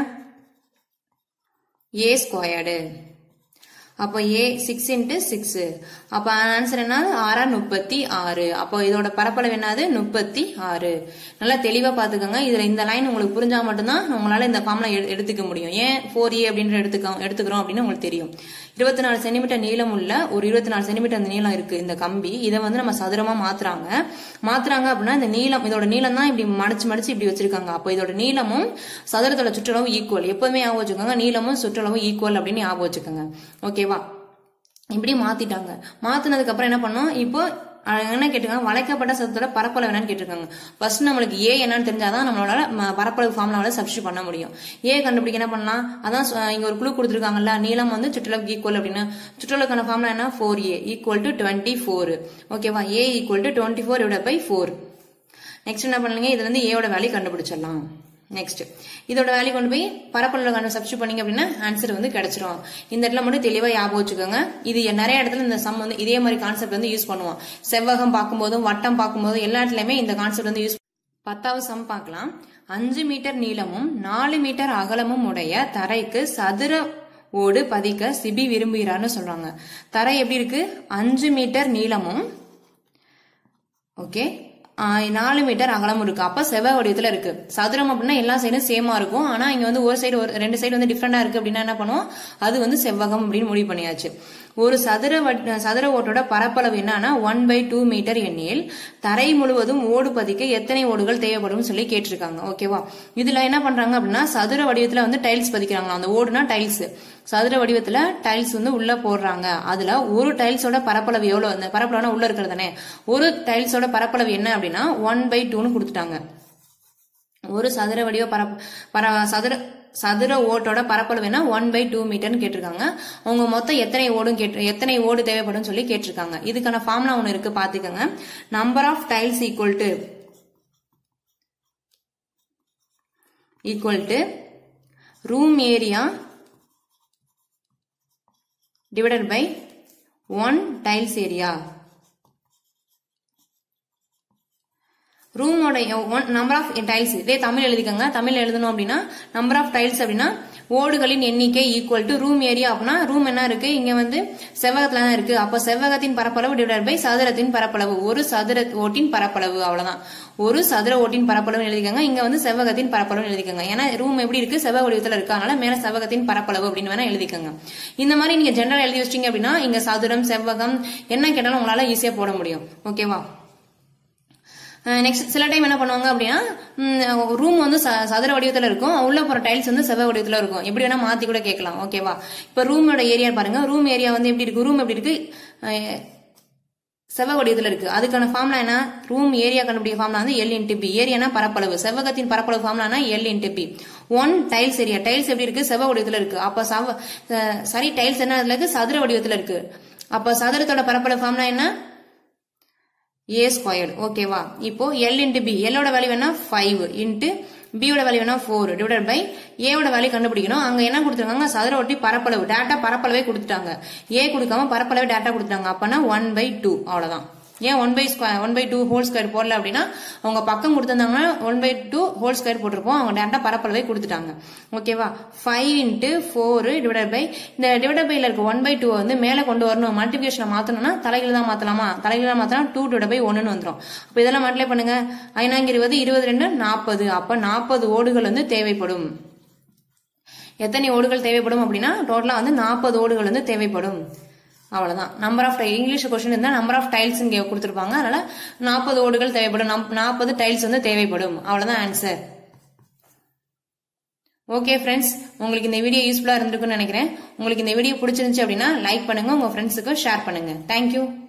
ஏ ஸ்கொயர்டு அப்போ ஏ சிக்ஸ் இன்ட்டு சிக்ஸ் அப்போ ஆன்சர் என்ன ஆறா முப்பத்தி ஆறு அப்போ இதோட பரப்பளவு என்னது முப்பத்தி ஆறு நல்லா தெளிவா பாத்துக்கோங்க இதுல இந்த லைன் உங்களுக்கு புரிஞ்சா மட்டும்தான் உங்களால இந்த ஃபார்ம்ல எடுத்துக்க முடியும் ஏன் ஃபோர் ஏ அப்படின்ற எடுத்துக்க எடுத்துக்கிறோம் அப்படின்னு உங்களுக்கு தெரியும் இருபத்தி நாலு சென்டிமீட்டர் நீளம் உள்ள ஒரு இருபத்தி நாலு சென்டிமீட்டர் அந்த நீளம் இருக்கு இந்த கம்பி இதை வந்து நம்ம சதுரமா மாத்துறாங்க மாத்துறாங்க அப்படின்னா இந்த நீளம் இதோட நீளம் தான் இப்படி மடிச்சு மடிச்சு இப்படி வச்சிருக்காங்க அப்போ இதோட நீளமும் சதுரத்தோட சுற்றளவும் ஈக்குவல் எப்போதுமே ஞாபகம் வச்சுக்கோங்க நீளமும் சுற்றளவும் ஈக்குவல் அப்படின்னு ஞாபகம் வச்சுக்கோங்க ஓகேவா இப்படி மாத்திட்டாங்க மாத்தினதுக்கு அப்புறம் என்ன பண்ணோம் இப்போ அஹ், என்ன கேட்டிருக்காங்க வளைக்கப்பட்ட சதுரத்தோட பரப்பளவு என்னன்னு கேட்டிருக்காங்க ஃபர்ஸ்ட் நம்மளுக்கு ஏ என்னன்னு தெரிஞ்சாதான் நம்மளால ம- பரப்பளவு ஃபார்முலாவில சப்ஸ்டியூட் பண்ண முடியும் ஏ கண்டுபிடிக்க என்ன பண்ணலாம் அதான் சொ- இங்க ஒரு குழு கொடுத்துருக்காங்கல்ல நீளம் வந்து சுற்றளவுக்கு ஈக்குவல் அப்படின்னு சுற்றளவுக்கான ஃபார்முலா என்ன four A equal to twenty four ஓகேவா A equal to twenty four divide by four next என்ன பண்ணுங்க இதுல இருந்து ஏவோட வேல்யூ கண்டுபிடிச்சிடலாம் நெக்ஸ்ட் இதோட வேல்யூ கொண்டு போய் பரப்பளவு கண்டு சப்ஸ்டியூட் பண்ணீங்க அப்படின்னா ஆன்சர் வந்து கிடைச்சிரும் இந்த இடத்துல மட்டும் தெளிவா ஞாபகம் வச்சுக்கோங்க இது நிறைய இடத்துல இந்த சம் வந்து இதே மாதிரி கான்செப்ட் வந்து யூஸ் பண்ணுவோம் செவ்வகம் பார்க்கும்போதும் வட்டம் பார்க்கும்போதும் எல்லா இடத்துலயுமே இந்த கான்செப்ட் வந்து யூஸ் பத்தாவது சம் பார்க்கலாம் அஞ்சு மீட்டர் நீளமும் நாலு மீட்டர் அகலமும் உடைய தரைக்கு சதுர ஓடு பதிக்க சிபி விரும்புகிறார்னு சொல்றாங்க தரை எப்படி இருக்கு அஞ்சு மீட்டர் நீளமும் ஓகே நாலு மீட்டர் அகலம் இருக்கு அப்ப செவ்வாய் வடிவத்துல இருக்கு சதுரம் அப்படின்னா எல்லா சைடும் சேமா இருக்கும் ஆனா இங்க வந்து ஒரு சைடு ஒரு ரெண்டு சைடு வந்து டிஃப்ரெண்டா இருக்கு அப்படின்னா என்ன பண்ணுவோம் அது வந்து செவ்வகம் அப்படின்னு முடிவு பண்ணியாச்சு ஒரு சதுர வட்- சதுர ஓட்டோட பரப்பளவு என்னன்னா ஒன் பை டூ மீட்டர் எண்ணில் தரை முழுவதும் ஓடு பதிக்க எத்தனை ஓடுகள் தேவைப்படும் சொல்லி கேட்டிருக்காங்க ஓகேவா இதுல என்ன பண்றாங்க அப்படின்னா சதுர வடிவத்துல வந்து டைல்ஸ் பதிக்கிறாங்களா அந்த ஓடுனா டைல்ஸ் சதுர வடிவத்துல டைல்ஸ் வந்து உள்ள போடுறாங்க அதுல ஒரு டைல்ஸோட பரப்பளவு எவ்வளவு அந்த பரப்பளவுனா உள்ள இருக்கிறது தானே ஒரு டைல்ஸோட பரப்பளவு என்ன அப்படின்னா ஒன் பை டூன்னு கொடுத்துட்டாங்க ஒரு சதுர வடிவ பரப் பர சதுர சதுர ஓட்டோட பரப்பளவு என்ன ஒன் பை டூ மீட்டர்னு கேட்டிருக்காங்க அவங்க மொத்தம் எத்தனை ஓடும் கேட்டு எத்தனை ஓடு தேவைப்படும் சொல்லி கேட்டிருக்காங்க இதுக்கான ஃபார்முலா ஒன்று இருக்கு பாத்துக்கோங்க number of tiles equal to equal to room area divided by 1 tiles area ரூமோட நம்பர் ஆஃப் டைல்ஸ் இதே தமிழ் எழுதிக்கோங்க தமிழ் எழுதணும் அப்படின்னா நம்பர் ஆஃப் டைல்ஸ் அப்படின்னா ஓடுகளின் எண்ணிக்கை ஈக்குவல் டு ரூம் ஏரியா அப்படின்னா ரூம் என்ன இருக்கு இங்க வந்து செவ்வகத்துல தான் இருக்கு அப்போ செவ்வகத்தின் பரப்பளவு டிவைட் பை சதுரத்தின் பரப்பளவு ஒரு சதுர ஓட்டின் பரப்பளவு அவ்வளவுதான் ஒரு சதுர ஓட்டின் பரப்பளவு எழுதிக்கோங்க இங்க வந்து செவ்வகத்தின் பரப்பளவு எழுதிக்கோங்க ஏன்னா ரூம் எப்படி இருக்கு செவ்வக வடிவத்துல இருக்கு அதனால மேல செவ்வகத்தின் பரப்பளவு அப்படின்னு வேணா எழுதிக்கோங்க இந்த மாதிரி நீங்க ஜெனரல் எழுதி வச்சிட்டீங்க அப்படின்னா இங்க சதுரம் செவ்வகம் என்ன கேட்டாலும் உங்களால ஈஸியா போட முடியும் ஓகேவா நெக்ஸ்ட் சில டைம் என்ன பண்ணுவாங்க அப்படின்னா ரூம் வந்து ச- சதுர வடிவத்துல இருக்கும் உள்ள போற டைல்ஸ் வந்து செவ்வக வடிவத்துல இருக்கும் எப்படி வேணா மாத்தி கூட கேட்கலாம் ஓகேவா இப்ப ரூமோட ஏரியா பாருங்க ரூம் ஏரியா வந்து எப்படி இருக்கு ரூம் எப்படி இருக்கு அஹ், செவ்வக வடிவத்துல இருக்கு அதுக்கான ஃபார்முலா என்ன ரூம் ஏரியா கண்டுபிடிக்க ஃபார்முலா வந்து எல் இன்ட்டு பி ஏரியானா பரப்பளவு செவ்வகத்தின் பரப்பளவு ஃபார்முலானா L into B one tiles area tiles எப்படி இருக்கு செவ்வக வடிவத்துல இருக்கு அப்ப சவ அஹ், சாரி டைல்ஸ் என்ன அதுல இருக்கு சதுர வடிவத்துல இருக்கு அப்ப சதுரத்தோட பரப்பளவு ஃபார்முலா என்ன ஏ ஸ்கொயர்டு ஓகேவா இப்போ எல் இன்ட்டு பி எல்லோட வேல்யூ வேணா ஃபைவ் இன்ட்டு பியோட வேல்யூ வேணா ஃபோர் டிவைட் பை ஏவோட வேல்யூ கண்டுபிடிக்கணும் அங்க என்ன கொடுத்துருக்காங்க சதுர ஒட்டி பரப்பளவு டேட்டா பரப்பளவே கொடுத்துட்டாங்க ஏ கொடுக்காம பரப்பளவே டேட்டா கொடுத்துட்டாங்க அப்பனா ஒன் பை டூ அவ்வளவுதான் ஏன் one by square one by two whole square போடல அப்படின்னா அவங்க பக்கம் கொடுத்திருந்தாங்கன்னா one by two whole square போட்டிருப்போம் அவங்க டேரக்டா பரப்பளவே கொடுத்துட்டாங்க ஓகேவா five into four divide by இந்த டிவைட் பைல இருக்க ஒன் பை டூ வந்து மேலே கொண்டு வரணும் மல்டிபிகேஷனை மாத்தணும்னா தலைகீழ தான் மாத்தலாமா தலைகீழ மாத்தினா டூ டிவைட் பை ஒன்னு வந்துடும் அப்ப இதெல்லாம் மல்டிப்ளை பண்ணுங்க ஐநாங்க இருபது இருபது ரெண்டு நாற்பது அப்ப நாற்பது ஓடுகள் வந்து தேவைப்படும் எத்தனை ஓடுகள் தேவைப்படும் அப்படின்னா டோட்டலா வந்து நாற்பது ஓடுகள் வந்து தேவைப்படும் அவ்வளவுதான் நம்பர் ஆஃப் இங்கிலீஷ் கொஸ்டின் இருந்தா நம்பர் ஆஃப் டைல்ஸ் இங்க கொடுத்துருப்பாங்க அதனால நாற்பது ஓடுகள் தேவைப்படும் நாற்பது டைல்ஸ் வந்து தேவைப்படும் அவ்வளவுதான் ஆன்சர் ஓகே ஃப்ரெண்ட்ஸ் உங்களுக்கு இந்த வீடியோ யூஸ்ஃபுல்லா இருந்திருக்கும்னு நினைக்கிறேன் உங்களுக்கு இந்த வீடியோ பிடிச்சிருந்துச்சு அப்படின்னா லைக் பண்ணுங்க உங்க ஃப்ரெண்ட்ஸுக்கு ஷேர் பண்ணுங்க தேங்க்யூ